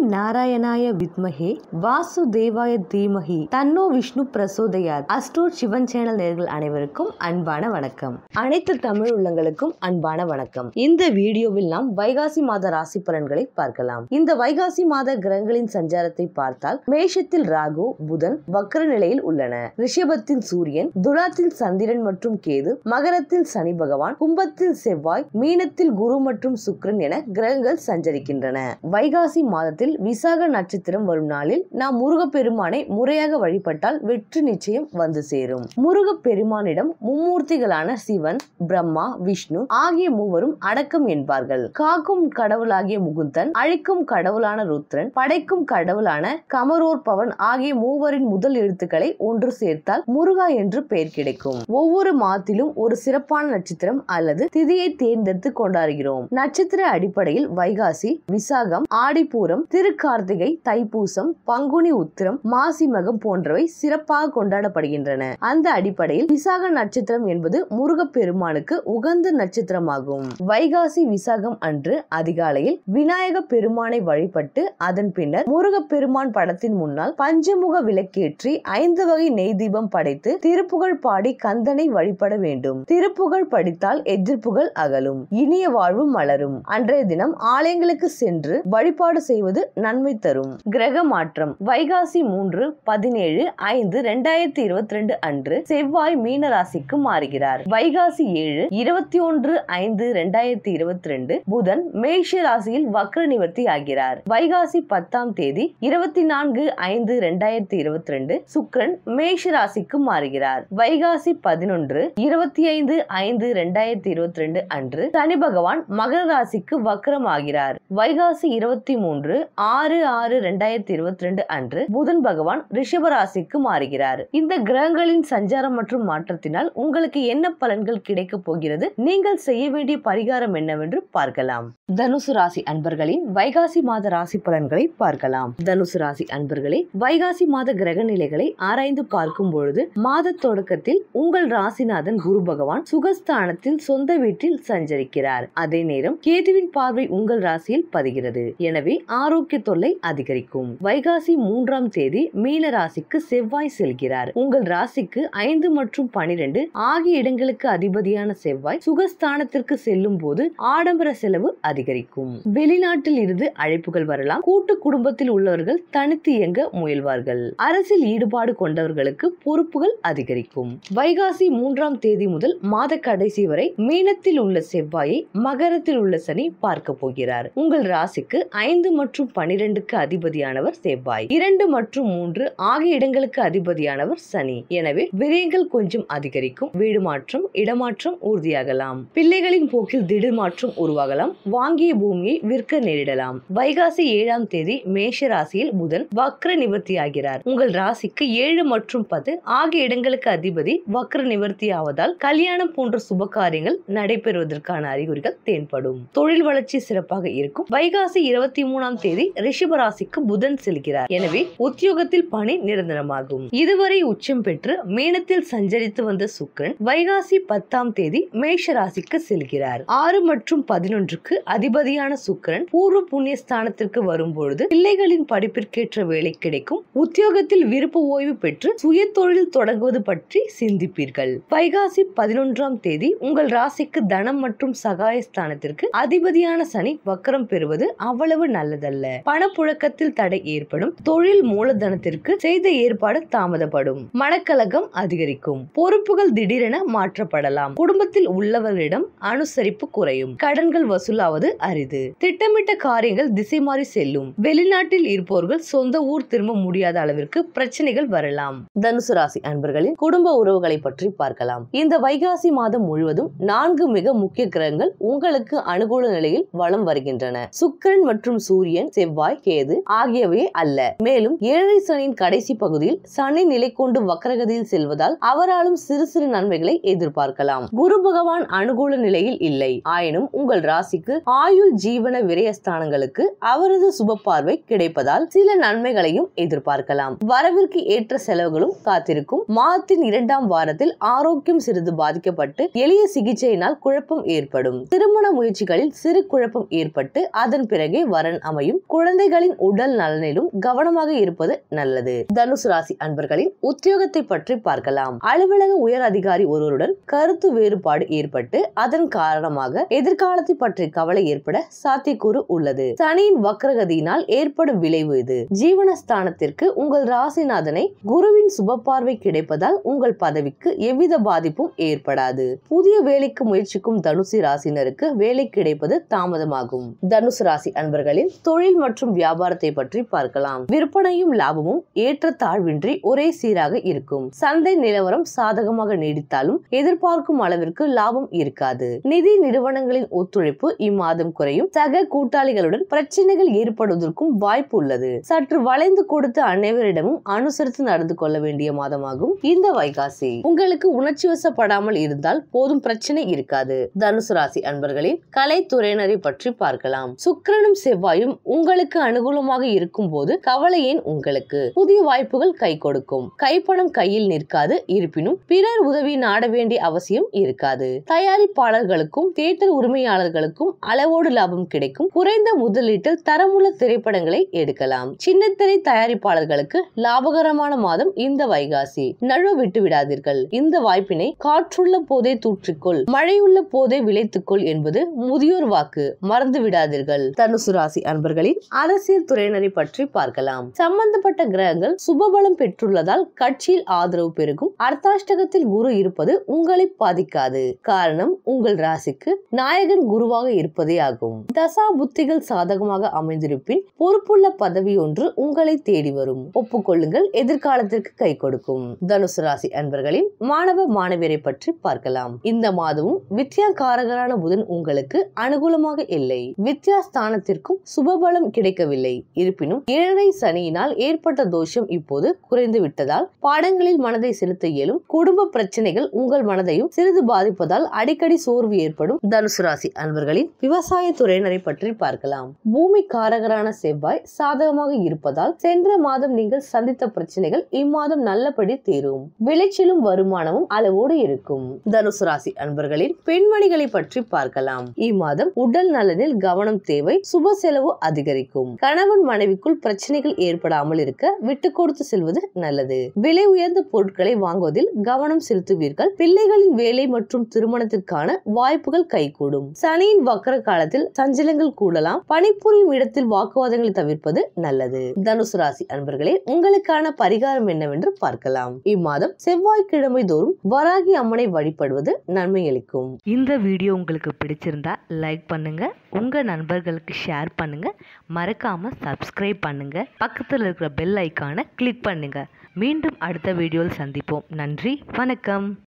நாராயணாய வித்மஹே வாசுதேவாய தீமஹி தன்னோ விஷ்ணு பிரசோதயாத் அஸ்ட்ரோட் சிவன் சேனல் நேர்கள் அனைவருக்கும் அன்பான வணக்கம் அனைத்து தமிழ் உள்ளங்களுக்கும் அன்பான வணக்கம் இந்த வீடியோவில் நாம் வைகாசி மாத ராசி பலன்களை பார்க்கலாம் இந்த வைகாசி மாத கிரகங்களின் சஞ்சாரத்தை பார்த்தால் மேஷத்தில் ராகு புதன் வக்ர நிலையில் உள்ளன ரிஷபத்தில் சூரியன் துலாத்தில் சந்திரன் மற்றும் கேது மகரத்தில் சனி பகவான் கும்பத்தில் செவ்வாய் மீனத்தில் குரு மற்றும் சுக்கிரன் என கிரகங்கள் சஞ்சரிக்கின்றன வைகாசி மாதத்தில் விசாக நட்சத்திரம் வரும் நாளில் நாம் முருகப்பெருமானை முறையாக வழிபட்டால் வெற்றி நிச்சயம் வந்து சேரும் முருகப்பெருமானிடம் மும்மூர்த்திகளான சிவன் பிரம்மா விஷ்ணு ஆகிய மூவரும் அடக்கம் என்பார்கள் காக்கும் கடவுளாகிய முகுந்தன் அழிக்கும் கடவுளான ருத்ரன் படைக்கும் கடவுளான கமரோர் பவன் ஆகிய மூவரின் முதல் எழுத்துக்களை ஒன்று சேர்த்தால் முருகா என்று பெயர் கிடைக்கும் ஒவ்வொரு மாதத்திலும் ஒரு சிறப்பான நட்சத்திரம் அல்லது திதியை தேர்ந்தெடுத்து கொண்டாடுகிறோம் நட்சத்திர அடிப்படையில் வைகாசி விசாகம் ஆடிப்பூரம் திருக்கார்த்திகை தைப்பூசம் பங்குனி உத்திரம் மாசி மகம் போன்றவை சிறப்பாக கொண்டாடப்படுகின்றன அந்த அடிப்படையில் விசாக நட்சத்திரம் என்பது முருகப்பெருமானுக்கு உகந்த நட்சத்திரமாகும் வைகாசி விசாகம் அன்று அதிகாலையில் விநாயக பெருமானை வழிபட்டு அதன் பின்னர் முருகப்பெருமான் படத்தின் முன்னால் பஞ்சமுக விளக்கேற்றி ஐந்து வகை நெய் தீபம் படைத்து திருப்புகழ் பாடி கந்தனை வழிபட வேண்டும் திருப்புகழ் படித்தால் எதிர்ப்புகள் அகலும் இனிய வாழ்வு மலரும் அன்றைய தினம் ஆலயங்களுக்கு சென்று வழிபாடு செய்வது நன்மை தரும் கிரக மாற்றம் வைகாசி மூன்று பதினேழு ஐந்து இரண்டாயிரத்தி இருபத்தி ரெண்டு அன்று செவ்வாய் மீன ராசிக்கு மாறுகிறார் வைகாசி ஏழு இருபத்தி ஒன்று ஐந்து இரண்டாயிரத்தி இருபத்தி ரெண்டு புதன் மேஷ ராசியில் வக்ர நிவர்த்தி ஆகிறார் வைகாசி பத்தாம் தேதி இருபத்தி நான்கு ஐந்து இரண்டாயிரத்தி இருபத்தி ரெண்டு சுக்ரன் மேஷ ராசிக்கு மாறுகிறார் வைகாசி பதினொன்று இருபத்தி ஐந்து ஐந்து இரண்டாயிரத்தி இருபத்தி ரெண்டு அன்று சனி பகவான் மகர ராசிக்கு வக்ரம் ஆகிறார் வைகாசி இருபத்தி மூன்று ஆறு ஆறு இரண்டாயிரத்தி இருபத்தி ரெண்டு அன்று புதன் பகவான் ரிஷப ராசிக்கு மாறுகிறார் இந்த கிரகங்களின் சஞ்சாரம் மற்றும் மாற்றத்தினால் உங்களுக்கு என்ன பலன்கள் கிடைக்க போகிறது நீங்கள் செய்ய வேண்டிய பரிகாரம் என்னவென்று பார்க்கலாம் தனுசு ராசி அன்பர்களின் வைகாசி மாத ராசி பலன்களை பார்க்கலாம் தனுசு ராசி அன்பர்களே வைகாசி மாத கிரக நிலைகளை ஆராய்ந்து பார்க்கும் பொழுது மாத தொடக்கத்தில் உங்கள் ராசிநாதன் குரு பகவான் சுகஸ்தானத்தில் சொந்த வீட்டில் சஞ்சரிக்கிறார் அதே நேரம் கேதுவின் பார்வை உங்கள் ராசியில் பதிகிறது எனவே ஆரோக்கிய தொல்லை அதிகரிக்கும் வைகாசி மூன்றாம் தேதி மீன ராசிக்கு செவ்வாய் செல்கிறார் உங்கள் ராசிக்கு ஐந்து மற்றும் பனிரெண்டு ஆகிய இடங்களுக்கு அதிபதியான செவ்வாய் சுகஸ்தானத்திற்கு செல்லும் போது ஆடம்பர செலவு அதிகரிக்கும் வெளிநாட்டில் இருந்து அழைப்புகள் வரலாம் கூட்டு குடும்பத்தில் உள்ளவர்கள் தனித்து இயங்க முயல்வார்கள் அரசில் ஈடுபாடு கொண்டவர்களுக்கு பொறுப்புகள் அதிகரிக்கும் வைகாசி மூன்றாம் தேதி முதல் மாத கடைசி வரை மீனத்தில் உள்ள செவ்வாயை மகரத்தில் உள்ள சனி பார்க்க போகிறார் உங்கள் ராசிக்கு ஐந்து மற்றும் பனிரெண்டுக்கு அதிபதியானவர் செவ்வாய் இரண்டு மற்றும் மூன்று ஆகிய இடங்களுக்கு அதிபதியானவர் சனி எனவே விரயங்கள் கொஞ்சம் அதிகரிக்கும் வீடு மாற்றம் இடமாற்றம் உறுதியாகலாம் பிள்ளைகளின் போக்கில் திடீர் மாற்றம் உருவாகலாம் வாங்கிய பூமியை விற்க நேரிடலாம் வைகாசி ஏழாம் தேதி மேஷ ராசியில் புதன் வக்ர நிவர்த்தி ஆகிறார் உங்கள் ராசிக்கு ஏழு மற்றும் பத்து ஆகிய இடங்களுக்கு அதிபதி வக்ர நிவர்த்தி ஆவதால் கல்யாணம் போன்ற சுப காரியங்கள் நடைபெறுவதற்கான அறிகுறிகள் தென்படும் தொழில் வளர்ச்சி சிறப்பாக இருக்கும் வைகாசி இருபத்தி மூணாம் தேதி ரிஷப ராசிக்கு புதன் செல்கிறார் எனவே உத்தியோகத்தில் பணி நிரந்தரமாகும் இதுவரை உச்சம் பெற்று மீனத்தில் சஞ்சரித்து வந்த சுக்கிரன் வைகாசி பத்தாம் தேதி மேஷ ராசிக்கு செல்கிறார் ஆறு மற்றும் பதினொன்றுக்கு அதிபதியான சுக்கிரன் பூர்வ புண்ணிய ஸ்தானத்திற்கு வரும்பொழுது பிள்ளைகளின் படிப்பிற்கேற்ற வேலை கிடைக்கும் உத்தியோகத்தில் விருப்ப ஓய்வு பெற்று சுய தொழில் தொடங்குவது பற்றி சிந்திப்பீர்கள் வைகாசி பதினொன்றாம் தேதி உங்கள் ராசிக்கு தனம் மற்றும் சகாய ஸ்தானத்திற்கு அதிபதியான சனி வக்கரம் பெறுவது அவ்வளவு நல்லதல்ல பணப்புழக்கத்தில் தடை ஏற்படும் தொழில் மூலதனத்திற்கு செய்த ஏற்பாடு தாமதப்படும் மனக்கலகம் அதிகரிக்கும் பொறுப்புகள் திடீரென மாற்றப்படலாம் குடும்பத்தில் உள்ளவர்களிடம் அனுசரிப்பு குறையும் கடன்கள் வசூலாவது அரிது திட்டமிட்ட காரியங்கள் திசை மாறி செல்லும் வெளிநாட்டில் இருப்பவர்கள் சொந்த ஊர் திரும்ப முடியாத அளவிற்கு பிரச்சனைகள் வரலாம் தனுசு ராசி அன்பர்களின் குடும்ப உறவுகளை பற்றி பார்க்கலாம் இந்த வைகாசி மாதம் முழுவதும் நான்கு மிக முக்கிய கிரகங்கள் உங்களுக்கு அனுகூல நிலையில் வலம் வருகின்றன சுக்கிரன் மற்றும் சூரியன் செவ்வாய் கேது ஆகியவை அல்ல மேலும் ஏழரை சனியின் கடைசி பகுதியில் சனி நிலை கொண்டு வக்கரகதியில் செல்வதால் அவராலும் சிறு சிறு நன்மைகளை எதிர்பார்க்கலாம் குரு பகவான் அனுகூல நிலையில் இல்லை ஆயினும் உங்கள் ராசிக்கு ஆயுள் ஜீவன விரயஸ்தானங்களுக்கு அவரது சுப பார்வை கிடைப்பதால் சில நன்மைகளையும் எதிர்பார்க்கலாம் வரவிற்கு ஏற்ற செலவுகளும் காத்திருக்கும் மாதத்தின் இரண்டாம் வாரத்தில் ஆரோக்கியம் சிறிது பாதிக்கப்பட்டு எளிய சிகிச்சையினால் குழப்பம் ஏற்படும் திருமண முயற்சிகளில் சிறு குழப்பம் ஏற்பட்டு அதன் பிறகே வரன் அமையும் குழந்தை குழந்தைகளின் உடல் நலனிலும் கவனமாக இருப்பது நல்லது தனுசு ராசி அன்பர்களின் உத்தியோகத்தை பற்றி பார்க்கலாம் அலுவலக உயர் அதிகாரி ஒருவருடன் கருத்து வேறுபாடு ஏற்பட்டு அதன் காரணமாக எதிர்காலத்தை பற்றி கவலை ஏற்பட சாத்தியக்கூறு உள்ளது சனியின் வக்ரகதியினால் ஏற்படும் விளைவு இது ஜீவனஸ்தானத்திற்கு உங்கள் ராசிநாதனை குருவின் சுப பார்வை கிடைப்பதால் உங்கள் பதவிக்கு எவ்வித பாதிப்பும் ஏற்படாது புதிய வேலைக்கு முயற்சிக்கும் தனுசு ராசினருக்கு வேலை கிடைப்பது தாமதமாகும் தனுசு ராசி அன்பர்களின் தொழில் மற்றும் வியாபாரத்தை பற்றி பார்க்கலாம் விற்பனையும் லாபமும் ஏற்ற தாழ்வின்றி ஒரே சீராக இருக்கும் சந்தை நிலவரம் சாதகமாக நீடித்தாலும் எதிர்பார்க்கும் அளவிற்கு லாபம் இருக்காது நிதி நிறுவனங்களின் ஒத்துழைப்பு இம்மாதம் குறையும் சக கூட்டாளிகளுடன் பிரச்சனைகள் ஏற்படுவதற்கும் வாய்ப்பு உள்ளது சற்று வளைந்து கொடுத்து அனைவரிடமும் அனுசரித்து நடந்து கொள்ள வேண்டிய மாதமாகும் இந்த வைகாசி உங்களுக்கு உணர்ச்சி வசப்படாமல் இருந்தால் போதும் பிரச்சனை இருக்காது தனுசு ராசி அன்பர்களின் கலைத்துறையினரை பற்றி பார்க்கலாம் சுக்கிரனும் செவ்வாயும் உங்களுக்கு அனுகூலமாக இருக்கும் போது கவலை ஏன் உங்களுக்கு புதிய வாய்ப்புகள் கை கொடுக்கும் கைப்பணம் கையில் நிற்காது இருப்பினும் பிறர் உதவி நாட வேண்டிய அவசியம் இருக்காது தயாரிப்பாளர்களுக்கும் தியேட்டர் உரிமையாளர்களுக்கும் அளவோடு லாபம் கிடைக்கும் குறைந்த முதலீட்டில் தரமுள்ள திரைப்படங்களை எடுக்கலாம் சின்னத்திரை தயாரிப்பாளர்களுக்கு லாபகரமான மாதம் இந்த வைகாசி நழுவ விட்டு விடாதீர்கள் இந்த வாய்ப்பினை காற்றுள்ள போதே தூற்றிக்கொள் மழையுள்ள போதே விளைத்துக்கொள் என்பது முதியோர் வாக்கு மறந்து விடாதீர்கள் தனுசு ராசி அன்பர்களின் அரசியல் துறையினரை பற்றி பார்க்கலாம் சம்பந்தப்பட்ட கிரகங்கள் சுபபலம் பெற்றுள்ளதால் கட்சியில் ஆதரவு பெருகும் அர்த்தாஷ்டகத்தில் குரு இருப்பது உங்களை பாதிக்காது காரணம் உங்கள் ராசிக்கு நாயகன் குருவாக இருப்பதே ஆகும் தசா புத்திகள் சாதகமாக அமைந்திருப்பின் பொறுப்புள்ள பதவி ஒன்று உங்களை தேடி வரும் ஒப்புக்கொள்ளுங்கள் எதிர்காலத்திற்கு கை கொடுக்கும் தனுசு ராசி அன்பர்களின் மாணவ மாணவியரை பற்றி பார்க்கலாம் இந்த மாதமும் வித்யாகாரகரான புதன் உங்களுக்கு அனுகூலமாக இல்லை வித்யாஸ்தானத்திற்கும் சுபபலம் கிடைக்கவில்லை இருப்பினும் ஏழரை சனியினால் ஏற்பட்ட தோஷம் இப்போது குறைந்து விட்டதால் பாடங்களில் மனதை செலுத்த இயலும் குடும்ப பிரச்சனைகள் உங்கள் மனதையும் சிறிது பாதிப்பதால் அடிக்கடி சோர்வு ஏற்படும் தனுசு ராசி அன்பர்களின் விவசாய துறையினரை பற்றி பார்க்கலாம் பூமி காரகரான செவ்வாய் சாதகமாக இருப்பதால் சென்ற மாதம் நீங்கள் சந்தித்த பிரச்சனைகள் இம்மாதம் நல்லபடி தீரும் விளைச்சலும் வருமானமும் அளவோடு இருக்கும் தனுசு ராசி அன்பர்களின் பெண்மணிகளை பற்றி பார்க்கலாம் இம்மாதம் உடல் நலனில் கவனம் தேவை சுப செலவு அதிகரிக்கும் கணவன் மனைவிக்குள் பிரச்சனைகள் ஏற்படாமல் இருக்க விட்டு கொடுத்து செல்வது நல்லது விலை உயர்ந்த பொருட்களை வாங்குவதில் கவனம் செலுத்துவீர்கள் பிள்ளைகளின் வேலை மற்றும் திருமணத்திற்கான வாய்ப்புகள் கைகூடும் சனியின் வக்கர காலத்தில் சஞ்சலங்கள் கூடலாம் பணிபுரியும் இடத்தில் வாக்குவாதங்களை தவிர்ப்பது நல்லது தனுசு ராசி அன்பர்களே உங்களுக்கான பரிகாரம் என்னவென்று பார்க்கலாம் இம்மாதம் செவ்வாய்க்கிழமை தோறும் வராகி அம்மனை வழிபடுவது நன்மை அளிக்கும் இந்த வீடியோ உங்களுக்கு பிடிச்சிருந்தா லைக் பண்ணுங்க உங்க நண்பர்களுக்கு ஷேர் பண்ணுங்க மறக்காம சப்ஸ்கிரைப் பண்ணுங்க பக்கத்தில் இருக்கிற பெல் ஐக்கானை கிளிக் பண்ணுங்க மீண்டும் அடுத்த வீடியோவில் சந்திப்போம் நன்றி வணக்கம்